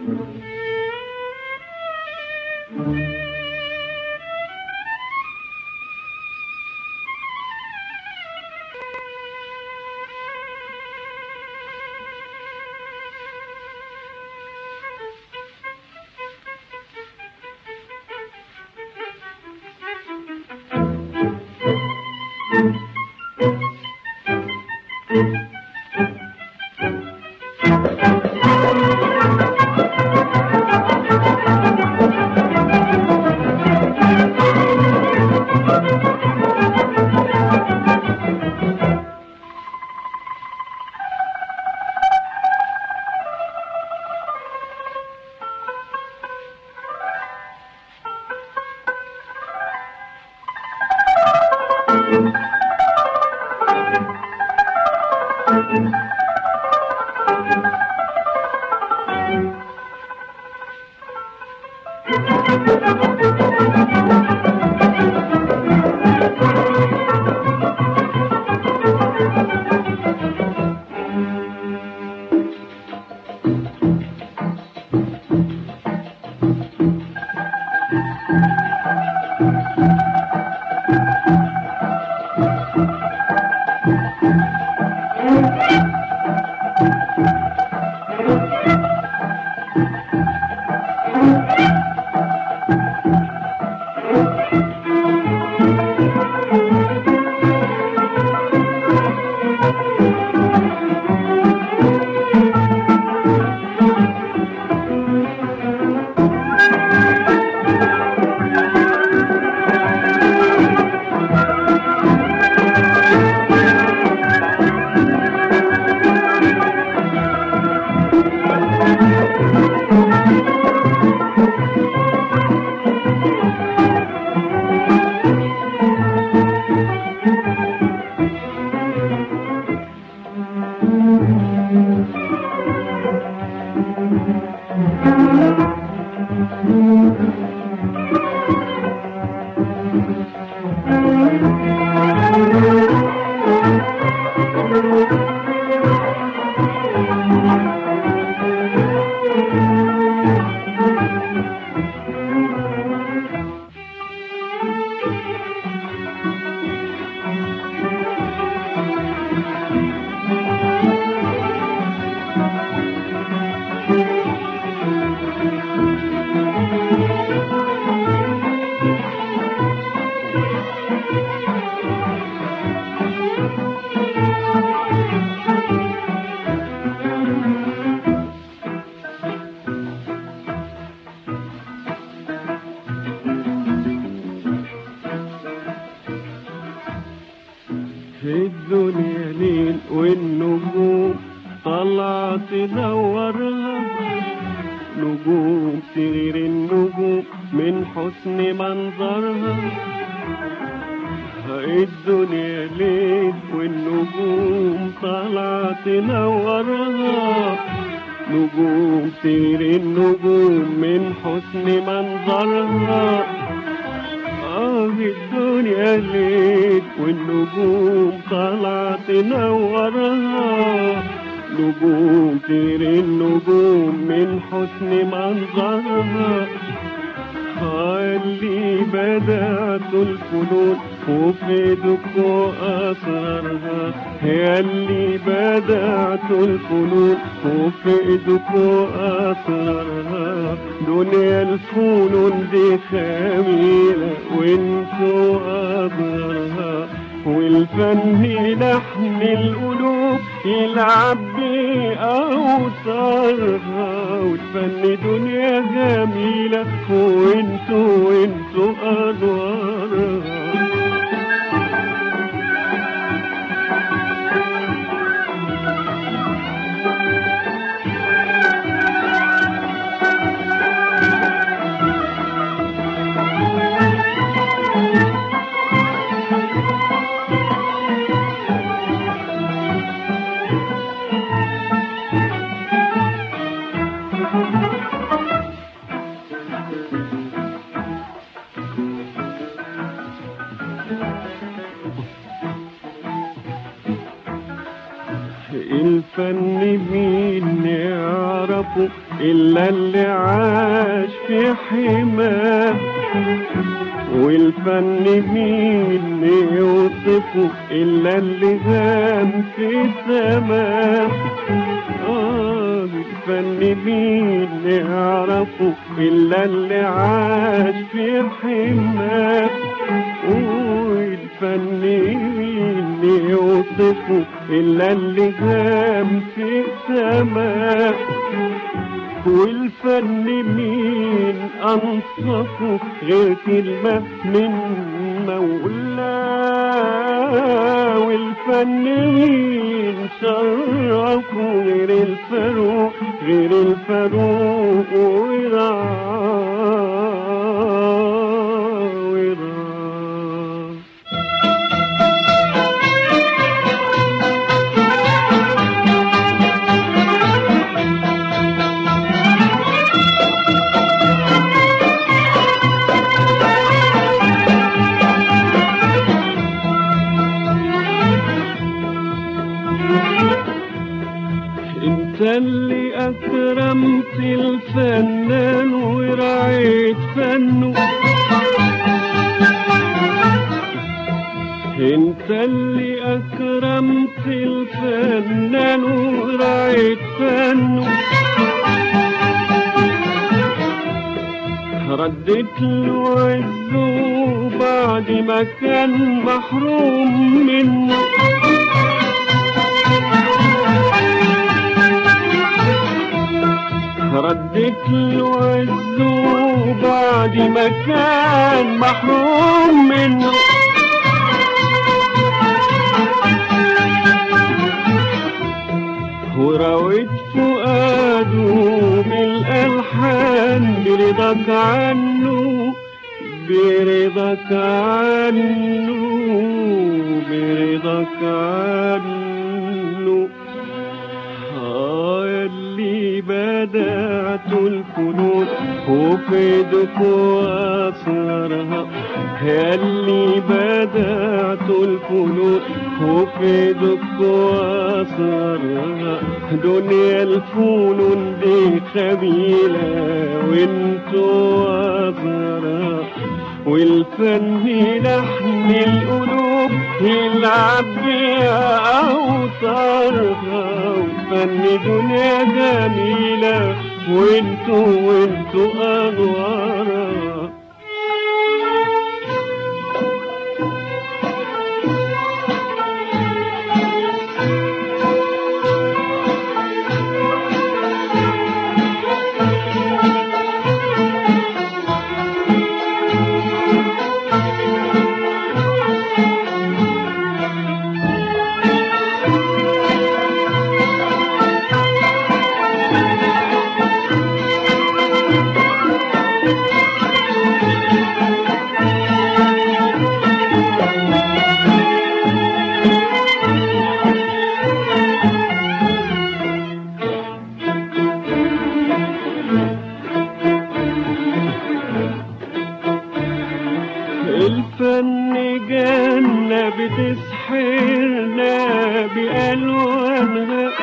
في الدنيا ليل والنجوم طلع تنورها نجوم تغير النجوم من حسن منظرها الدنيا ليل والنجوم طلع تنورها نجوم تغير النجوم من حسن منظرها آه الدنيا ليل والنجوم طالعة تنورها نجوم طير النجوم من حسن منظرها اللي بدأت الفنون وفيدك وأسرارها هي اللي بدأت الفنون وفيدك وأسرارها دنيا الفنون دي خميلة وانتوا أبرارها والفن لحن القلوب يلعب بأوتارها والفن دنيا جميلة وانتوا وانتوا أنوارها إلا اللي عاش في حماه والفن مين يوصفه إلا اللي غام في سماه آه الفن مين يعرفه إلا اللي عاش في حماه والفن مين يوصفه إلا اللي غام في سماه والفن مين أنصفه غير كلمة من مولاه والفن مين شرفه غير الفاروق غير الفاروق ورعاه ورعاه انت اللي اكرمت الفنان ورعيت فنه انت اللي اكرمت الفنان ورعيت فنه ردت له عزه بعد ما كان محروم منه ردت له عزه بعد ما كان محروم منه وراوت فؤاده بالألحان برضاك عنه برضاك عنه برضاك عنه آه اللي بدأت الفنون وفيدك وأسرارها اللي بدأت الفنون وفيدك وأسرارها دنيا الفنون دي خبيلة وانتوا أزهرها والفن لحن القلوب يلعب بيها أوتارها والفن دنيا جميلة وانتوا وانتوا أنوارها الفن جنة بتسحرنا بألوانها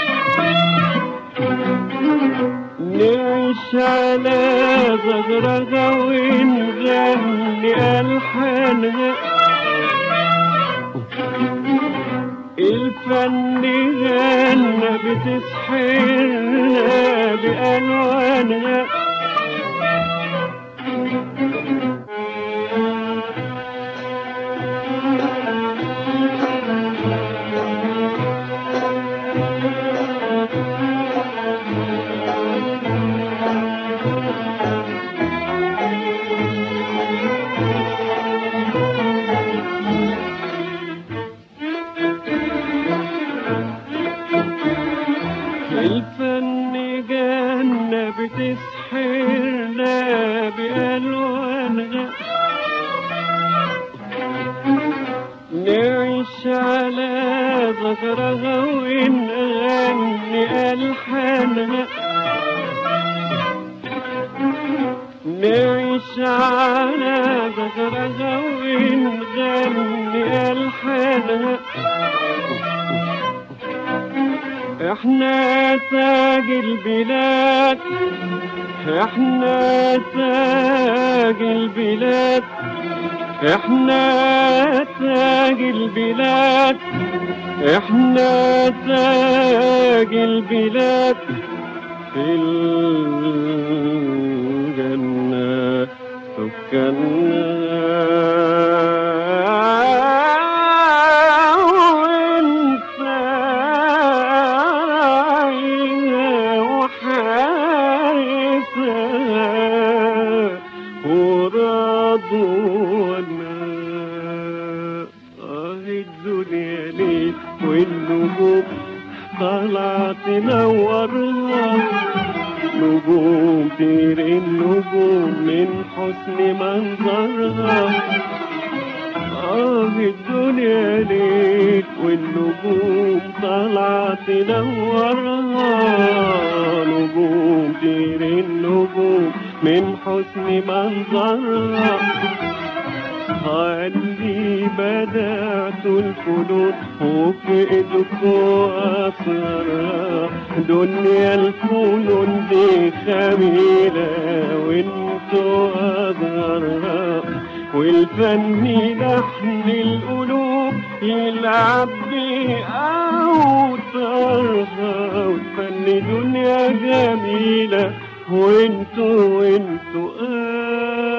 نعيش على زغرغة ونغني ألحانها الفن جنة بتسحرنا بألوانها الفن جنة بتسحرنا بألوانها نعيش على ذكرها ونغني ألحانها نعيش على ذكرها ونغني ألحانها احنا تاج البلاد احنا تاج البلاد احنا تاج البلاد احنا تاج البلاد في الجنة سكننا وانت عينها وحارسها ورضونا اه الدنيا ليه والنجوم طالعة تنورها نجوم طير النجوم من حسن منظرها آه الدنيا ليل والنجوم طالعة تنورها نجوم طير النجوم من حسن منظرها عندي بدأت الفنون وفي ايدكوا أسرارها دنيا الفنون دي خميلة وانتوا أظهرها والفن لحن القلوب يلعب بأوتارها والفن دنيا جميلة وانتوا وانتوا